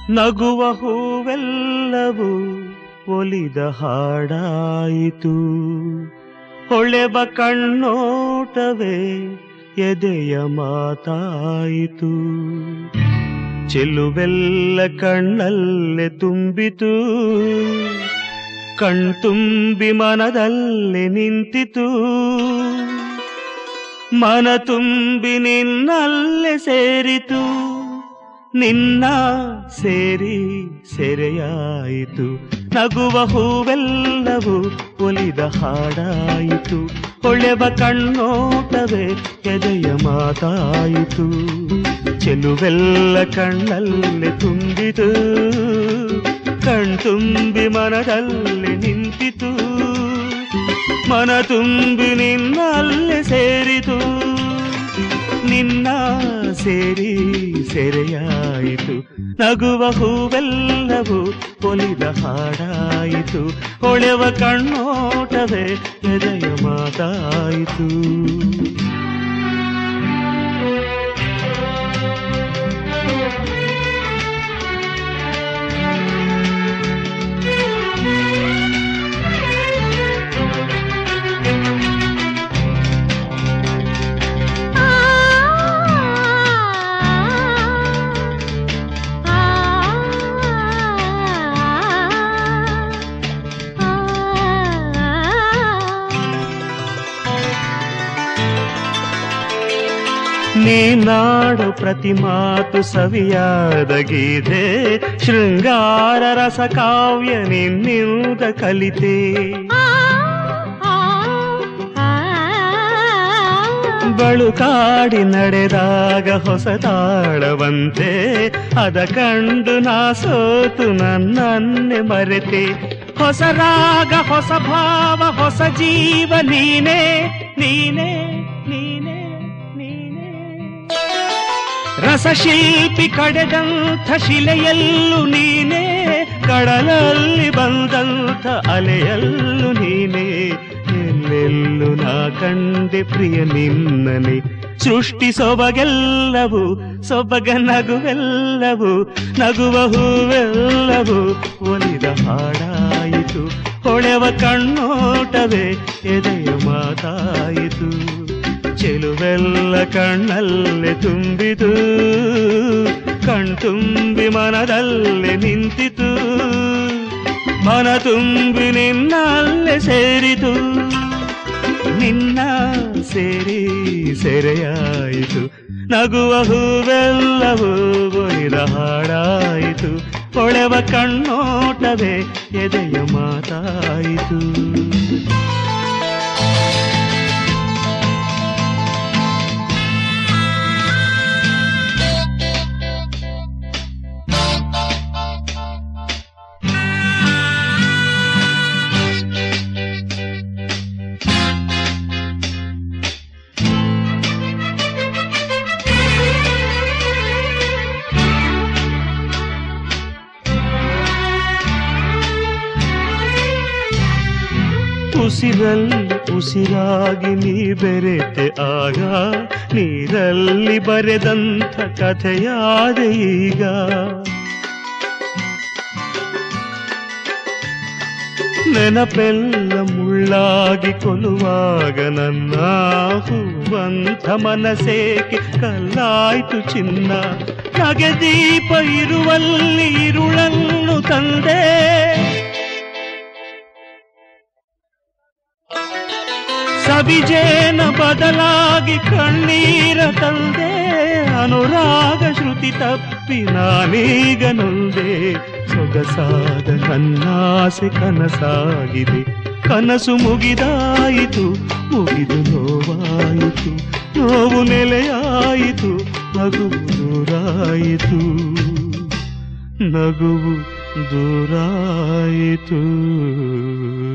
ನಗುವ ಹೂವೆಲ್ಲವೂ ಒಲಿದ ಹಾಡಾಯಿತು ಹೊಳೆಬ ಕಣ್ಣೋಟವೇ ಎದೆಯ ಮಾತಾಯಿತು ಚೆಲುವೆಲ್ಲ ಕಣ್ಣಲ್ಲೇ ತುಂಬಿತು ಕಣ್ತುಂಬಿ ಮನದಲ್ಲೇ ನಿಂತಿತು ಮನ ತುಂಬಿ ನಿನ್ನಲ್ಲೇ ಸೇರಿತು ನಿನ್ನ ಸೇರಿ ಸೆರೆಯಾಯಿತು ನಗುವ ಹೂವೆಲ್ಲವೂ ಒಲಿದ ಹಾಡಾಯಿತು ಹೊಳೆವ ಕಣ್ಣೋಟವೇ ಎದೆಯ ಮಾತಾಯಿತು ಚೆಲುವೆಲ್ಲ ಕಣ್ಣಲ್ಲಿ ತುಂಬಿತು ಕಣ್ತುಂಬಿ ಮನದಲ್ಲಿ ನಿಂತಿತು ಮನ ತುಂಬಿ ನಿನ್ನಲ್ಲೇ ಸೇರಿತು ನಿನ್ನ ಸೇರಿ ಸೆರೆಯಾಯಿತು ನಗುವ ಹೂವೆಲ್ಲವೂ ಒಲಿದ ಹಾಡಾಯಿತು ಹೊಳೆವ ಕಣ್ಣೋಟವೇ ಎದೆಯ ಮಾತಾಯಿತು ನೀನಾಡು ಪ್ರತಿ ಮಾತು ಸವಿಯಾದ ಗೀತೆ ಶೃಂಗಾರ ರಸ ಕಾವ್ಯ ನಿನ್ನಿಂದ ಕಲಿತೆ ಬಳುಕಾಡಿ ನಡೆದಾಗ ಹೊಸ ತಾಳವಂತೆ ಅದ ಕಂಡು ನಾ ಸೋತು ನನ್ನನ್ನೇ ಮರೆತೆ ಹೊಸ ರಾಗ ಹೊಸ ಭಾವ ಹೊಸ ಜೀವ ನೀನೇ ನೀನೇ ನೀನೇ ನೀನೇ ರಸಶಿಲ್ಪಿ ಕಡೆದಂಥ ಶಿಲೆಯಲ್ಲೂ ನೀನೇ ಕಡಲಲ್ಲಿ ಬಂದಂಥ ಅಲೆಯಲ್ಲೂ ನೀನೇ ಎಲ್ಲೆಲ್ಲೂ ನಾ ಕಂಡೆ ಪ್ರಿಯ ನಿನ್ನನೆ ಸೃಷ್ಟಿ ಸೊಬಗೆಲ್ಲವೂ ಸೊಬಗ ನಗುವೆಲ್ಲವೂ ನಗುವ ಹೂವೆಲ್ಲವೂ ಒಲಿದ ಹಾಡಾಯಿತು ಹೊಳೆವ ಕಣ್ಣೋಟವೇ ಎದೆಯ ಮಾತಾಯಿತು ಚೆಲುವೆಲ್ಲ ಕಣ್ಣಲ್ಲೇ ತುಂಬಿತು ಕಣ್ತುಂಬಿ ಮನದಲ್ಲೇ ನಿಂತಿತು ಮನ ತುಂಬಿ ನಿನ್ನಲ್ಲೇ ಸೇರಿತು ನಿನ್ನ ಸೇರಿ ಸೆರೆಯಾಯಿತು ನಗುವ ಹೂವೆಲ್ಲವೂ ಒಲಿದ ಹಾಡಾಯಿತು ಹೊಳೆವ ಕಣ್ಣೋಟವೇ ಎದೆಯ ಮಾತಾಯಿತು ಉಸಿರಲ್ಲಿ ಉಸಿರಾಗಿ ನೀ ಬೆರೆತೆ ಆಗ ನೀರಲ್ಲಿ ಬರೆದಂಥ ಕಥೆಯಾದ ಈಗ ನೆನಪೆಲ್ಲ ಮುಳ್ಳಾಗಿ ಕೊಲುವಾಗ ನನ್ನ ಹೂವಂಥ ಮನಸೇಕೆ ಕಲ್ಲಾಯ್ತು ಚಿನ್ನ ನಗೆ ದೀಪ ಇರುವಲ್ಲಿ ಇರುಳನ್ನು ತಂದೆ ಸಬಿಜೇನ ಬದಲಾಗಿ ಕಣ್ಣೀರ ತಂದೆ ಅನುರಾಗ ಶ್ರುತಿ ತಪ್ಪಿ ನಾನೀಗ ನೊಂದೆ ಸೊಗಸಾದ ಕನ್ನಾಸೆ ಕನಸಾಗಿದೆ ಕನಸು ಮುಗಿದಾಯಿತು ಮುಗಿದು ನೋವಾಯಿತು ನೋವು ನೆಲೆಯಾಯಿತು ನಗುವು ದೂರಾಯಿತು ನಗುವು ದೂರಾಯಿತು